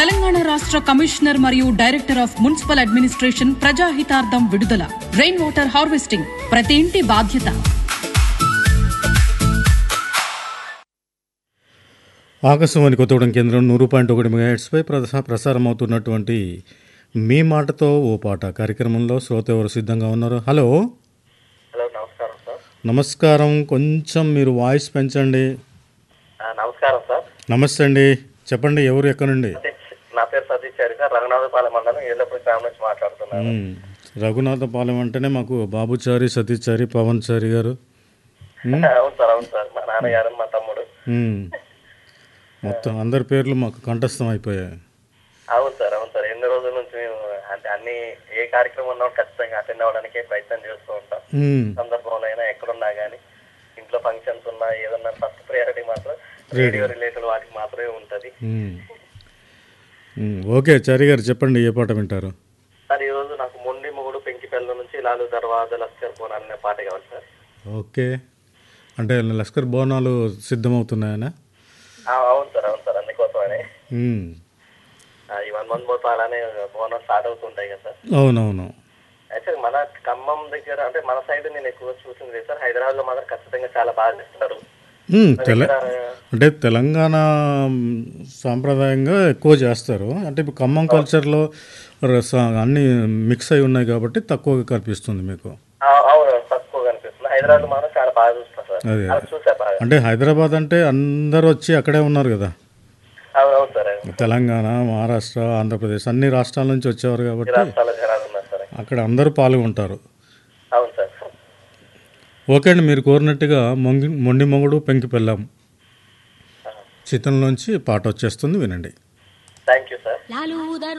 తెలంగాణ రాష్ట్ర కమిషనర్ మరియు director of municipal administration ప్రజాహితార్థం విడుదల రెయిన్ వాటర్ హార్వెస్టింగ్ ప్రతి ఇంటి బాధ్యత ఆకాశవాణి కొత్తగూడెం కేంద్రం నూరు పాయింట్ ఒకటి మెగాహెట్స్పై ప్రసా ప్రసారం అవుతున్నటువంటి మీ మాటతో ఓ పాట కార్యక్రమంలో శ్రోత ఎవరు సిద్ధంగా ఉన్నారు హలో హలో నమస్కారం సార్ నమస్కారం కొంచెం మీరు వాయిస్ పెంచండి ఆ, నమస్కారం సార్ నమస్తే అండి చెప్పండి ఎవరు ఎక్కడి నుండి సతీష్ నా పేరు సతీష్ చారి సార్ రఘునాథపాలెం మండలం ఏళ్ళపూడి గ్రామం నుంచి మాట్లాడుతున్నాను మ్మ్. రఘునాథపాలెం అంటేనే మాకు బాబుచారి సతీచారి పవన్ చారి గారు అవును సార్ అవును సార్ మా నాన్నగారు మా తమ్ముడు మ్మ్. మొత్తం అందరి పేర్లు మాకు కంఠస్థం అయిపోయాయి అవును సార్ అవును సార్ ఎన్ని రోజుల నుంచి మేము అంటే అన్ని ఏ కార్యక్రమం ఉన్నా ఖచ్చితంగా అటెండ్ అవ్వడానికి ప్రయత్నం చేస్తూ ఉంటాం మ్మ్. సందర్భంలో అయినా ఎక్కడున్నా కానీ ఇంట్లో ఫంక్షన్స్ ఉన్నా ఏదన్నా ఫస్ట్ ప్రయారిటీ మాత్రం రేడియో రిలేటెడ్ వాటికి మాత్రమే ఉంటది మ్మ్. మ్మ్. ఓకే చారి గారు చెప్పండి ఏ పాట వింటారు సార్ ఈ రోజు నాకు మొండి మొగుడు పెంకిపెల్ల నుంచి లాలు దర్వాజ లస్కర్ పోన్ అనే పాట కావాలి సార్ ఓకే అంటే లష్కర్ బోనాలు సిద్ధమవుతున్నాయనా ఆ, అవును సార్ అవును సార్ అందుకోసమనే మ్మ్. ఆ, ఈ వన్ మంత్ పోతే అలానే బోనస్ స్టార్ట్ అవుతుంటాయి కదా సార్ అవునవును అయితే మన ఖమ్మం దగ్గర అంటే మన సైడ్ నేను ఎక్కువ చూసింది లేదు సార్ హైదరాబాద్ లో మాత్రం ఖచ్చితంగా చాలా బాగా చేస్తారు మ్మ్. తెల ఇక్కడ అంటే తెలంగాణ మ్, సాంప్రదాయంగా ఎక్కువ చేస్తారు అంటే ఇప్పుడు ఖమ్మం కల్చర్లో రస అన్నీ మిక్స్ అయి ఉన్నాయి కాబట్టి తక్కువగా కనిపిస్తుంది మీకు ఆ, అవును తక్కువ కనిపిస్తుంది హైదరాబాద్ లో మాత్రం చాలా బాగా చూస్తాం సార్ అదే. అలా చూసా బాగా అంటే హైదరాబాద్ అంటే అందరూ వచ్చి అక్కడే ఉన్నారు కదా అవును అవును సార్ అవును. తెలంగాణ మహారాష్ట్ర ఆంధ్రప్రదేశ్ అన్ని రాష్ట్రాల నుంచి వచ్చేవారు ఈ కాబట్టి రాష్ట్రాల జనాలు ఉన్నారు సార్ అక్కడ అందరూ పాల్గొంటారు అవును సార్ ఓకే అండి మీరు కోరినట్టుగా మొంగి మొండి మొగుడు పెంకి పెళ్ళాం చిత్రంలోంచి పాట వచ్చేస్తుంది వినండి థ్యాంక్ యూ సార్ లాలు